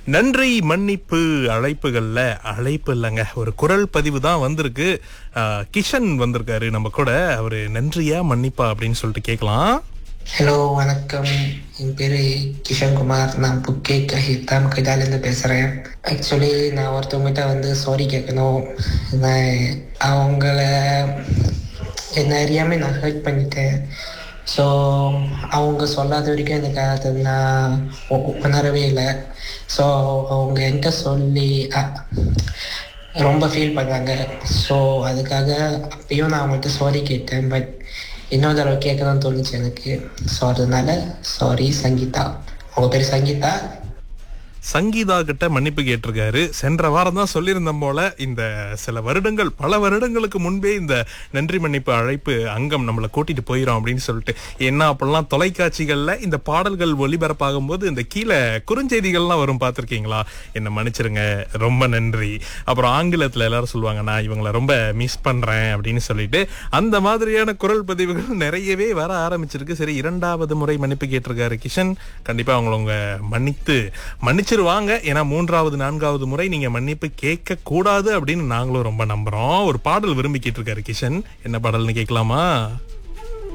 நன்றி மன்னிப்பு அழைப்புகள்ல அழைப்பு இல்லைங்க ஒரு குரல் பதிவு தான் வந்திருக்கு ஆஹ், கிஷன் வந்திருக்காரு நம்ம கூட அவரு நன்றியா மன்னிப்பா அப்படின்னு சொல்லிட்டு கேட்கலாம் ஹலோ வணக்கம் என் பேரு கிஷன்குமார் நான் புக்கே ஹித்தாம் கைதாலேருந்து பேசுகிறேன் ஆக்சுவலி நான் ஒருத்தவங்ககிட்ட வந்து சாரி கேட்கணும் நான் அவங்கள என்ன அறியாமல் நான் ஹர்ட் பண்ணிட்டேன் ஸோ அவங்க சொல்லாத வரைக்கும் எனக்கு அதை நான் உ- உணரவே இல்லை ஸோ அவங்க என்கிட்ட சொல்லி அ- ரொம்ப ஃபீல் பண்ணாங்க ஸோ அதுக்காக அப்பயும் நான் அவங்கள்ட்ட சாரி கேட்டேன் பட் இன்னொரு தடவை கேட்கணும்னு தோணுச்சு எனக்கு ஸோ அதனால சாரி சங்கீதா உங்க பேர் சங்கீதா சங்கீதா கிட்ட மன்னிப்பு கேட்டிருக்காரு சென்ற வாரம் தான் சொல்லியிருந்தோம் போல இந்த சில வருடங்கள் பல வருடங்களுக்கு முன்பே இந்த நன்றி மன்னிப்பு அழைப்பு அங்கம் நம்மளை கூட்டிட்டு போயிடும் அப்படின்னு சொல்லிட்டு என்ன அப்பெல்லாம் தொலைக்காட்சிகள்ல இந்த பாடல்கள் ஒளிபரப்பாகும் போது இந்த கீழே குறுஞ்செய்திகள்லாம் வரும் பார்த்திருக்கீங்களா என்ன மன்னிச்சிருங்க ரொம்ப நன்றி அப்புறம் ஆங்கிலத்துல எல்லாரும் சொல்லுவாங்க நான் இவங்களை ரொம்ப மிஸ் பண்றேன் அப்படின்னு சொல்லிட்டு அந்த மாதிரியான குரல் பதிவுகள் நிறையவே வர ஆரம்பிச்சிருக்கு சரி இரண்டாவது முறை மன்னிப்பு கேட்டிருக்காரு கிஷன் கண்டிப்பா அவங்கள உங்க மன்னித்து மன்னிச்சிருவாங்க ஏன்னா மூன்றாவது நான்காவது முறை நீங்க மன்னிப்பு கேட்க கூடாது அப்படின்னு நாங்களும் ரொம்ப நம்புறோம் ஒரு பாடல் விரும்பி கேட்டிருக்காரு கிஷன் என்ன பாடல்னு கேட்கலாமா